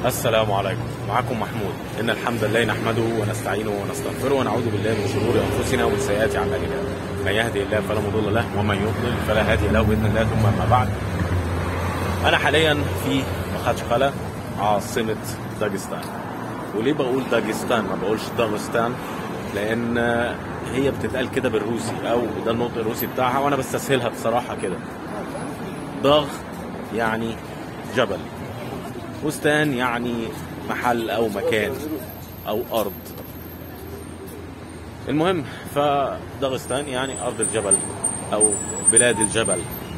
السلام عليكم معكم محمود إن الحمد لله نحمده ونستعينه ونستغفره ونعوذ بالله من شرور أنفسنا ومن سيئات أعمالنا من يهدي الله فلا مضل له ومن يضلل فلا هادي له بإذن الله ثم أما بعد أنا حاليا في مخاتشقلة عاصمة داغستان وليه بقول داغستان ما بقولش داغستان لأن هي بتتقال كده بالروسي أو ده النطق الروسي بتاعها وأنا بستسهلها بصراحة كده ضغ يعني جبل بستان يعني محل او مكان او ارض المهم فدغستان يعني ارض الجبل او بلاد الجبل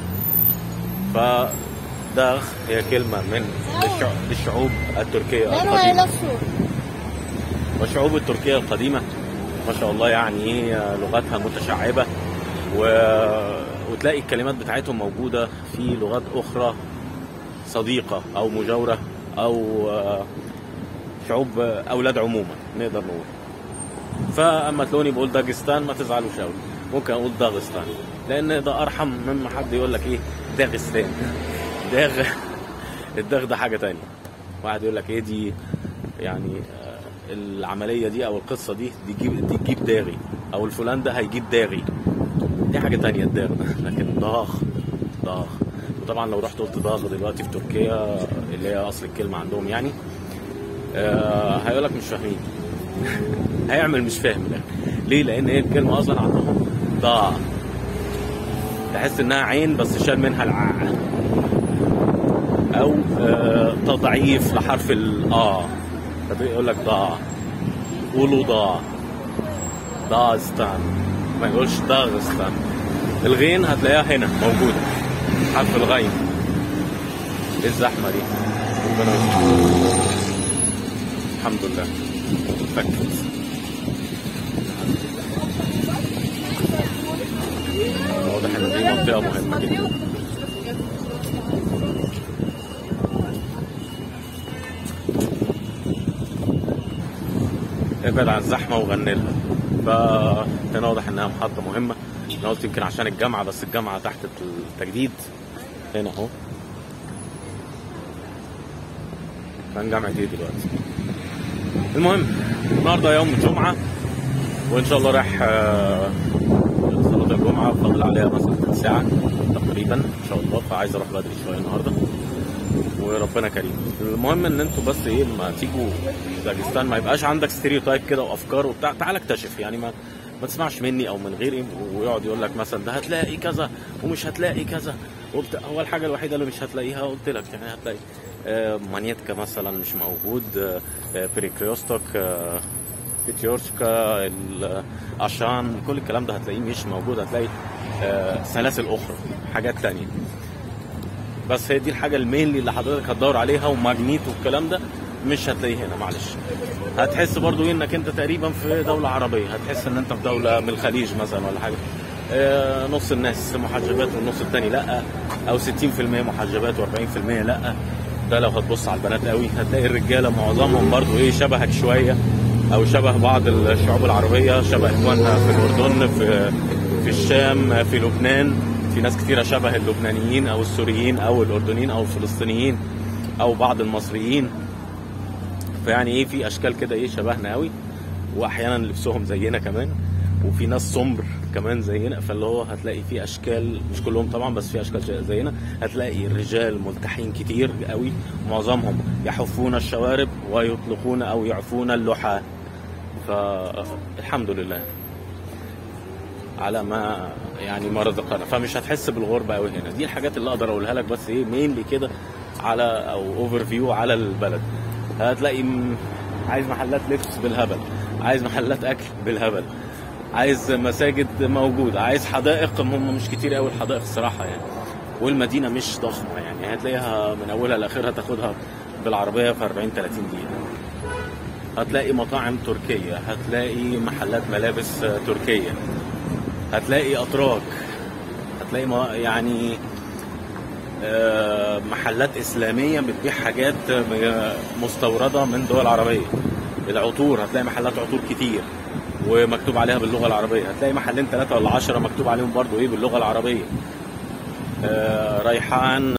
فدغ هي كلمة من الشع- الشعوب التركية Merhaba القديمة Elasu. والشعوب التركية القديمة ما شاء الله يعني ايه لغتها متشعبة و... وتلاقي الكلمات بتاعتهم موجودة في لغات أخرى صديقة أو مجاورة أو آه، شعوب آه، أولاد عموما نقدر نقول فأما تلاقوني بقول داغستان ما تزعلوش أوي ممكن أقول داغستان لأن ده أرحم مما حد يقول لك إيه داغستان داغ الداغ ده حاجة تانية واحد يقول لك إيه دي يعني آه، العملية دي أو القصة دي دي تجيب دي تجيب داغي أو الفلان ده هيجيب داغي دي حاجة تانية الداغ ده لكن ضاغ ضاغ وطبعا لو رحت قلت ضاغ دلوقتي في تركيا اللي هي أصل الكلمة عندهم يعني آه هيقول لك مش فاهمين هيعمل مش فاهم ده ليه؟ لأن هي الكلمة أصلا عندهم ضاع تحس إنها عين بس شال منها العاء أو آه تضعيف لحرف الآ فبيقول لك ضاع قولوا ضاع داغستان ما يقولش داغستان الغين هتلاقيها هنا موجودة حرف الغين ايه الزحمة دي ربنا يستر الحمد لله فكت واضح ان دي منطقة مهمة جدا ابعد عن الزحمه وغني لها فكان واضح انها محطه مهمه انا قلت يمكن عشان الجامعه بس الجامعه تحت التجديد هنا اهو كان جامعه ايه دلوقتي المهم النهارده يوم الجمعه وان شاء الله رايح آه، صلاه الجمعه فاضل عليها مثلا ساعه تقريبا ان شاء الله فعايز اروح بدري شويه النهارده وربنا كريم المهم ان انتوا بس ايه لما تيجوا داغستان ما يبقاش عندك ستيريوتايب كده وافكار وبتاع تعال اكتشف يعني ما ما تسمعش مني او من غيري ويقعد يقول لك مثلا ده هتلاقي كذا ومش هتلاقي كذا وبتاع هو الحاجه الوحيده اللي مش هتلاقيها قلت لك يعني هتلاقي آه، مانيتكا مثلا مش موجود آه، آه، بريكريوستوك آه، بيتيورشكا ال- عشان كل الكلام ده هتلاقيه مش موجود هتلاقي آه، سلاسل اخرى حاجات تانية بس هي دي الحاجه المينلي اللي حضرتك هتدور عليها وماجنيت والكلام ده مش هتلاقيه هنا معلش هتحس برضو إيه انك انت تقريبا في دوله عربيه هتحس ان انت في دوله من الخليج مثلا ولا حاجه آه، نص الناس محجبات والنص التاني لا او 60% محجبات و40% لا ده لو هتبص على البنات قوي هتلاقي الرجاله معظمهم برضو ايه شبهك شويه او شبه بعض الشعوب العربيه شبه اخواننا في الاردن في في الشام في لبنان في ناس كتيره شبه اللبنانيين او السوريين او الاردنيين او الفلسطينيين او بعض المصريين فيعني ايه في اشكال كده ايه شبهنا قوي واحيانا لبسهم زينا كمان وفي ناس سمر كمان زينا فاللي هو هتلاقي في اشكال مش كلهم طبعا بس في اشكال زينا هتلاقي الرجال ملتحين كتير قوي معظمهم يحفون الشوارب ويطلقون او يعفون اللحى فالحمد لله على ما يعني ما رزقنا فمش هتحس بالغربه قوي هنا دي الحاجات اللي اقدر اقولها لك بس ايه مينلي كده على او اوفر فيو على البلد هتلاقي م- عايز محلات لبس بالهبل عايز محلات اكل بالهبل عايز مساجد موجوده عايز حدائق هم مش كتير قوي الحدائق الصراحه يعني والمدينه مش ضخمه يعني هتلاقيها من اولها لاخرها تاخدها بالعربيه في 40 30 دقيقه هتلاقي مطاعم تركيه هتلاقي محلات ملابس آه، تركيه هتلاقي اتراك هتلاقي ما- يعني آه، محلات اسلاميه بتبيع حاجات آه، مستورده من دول عربيه العطور هتلاقي محلات عطور كتير ومكتوب عليها باللغه العربيه هتلاقي محلين ثلاثه ولا عشرة مكتوب عليهم برضو ايه باللغه العربيه آه، ريحان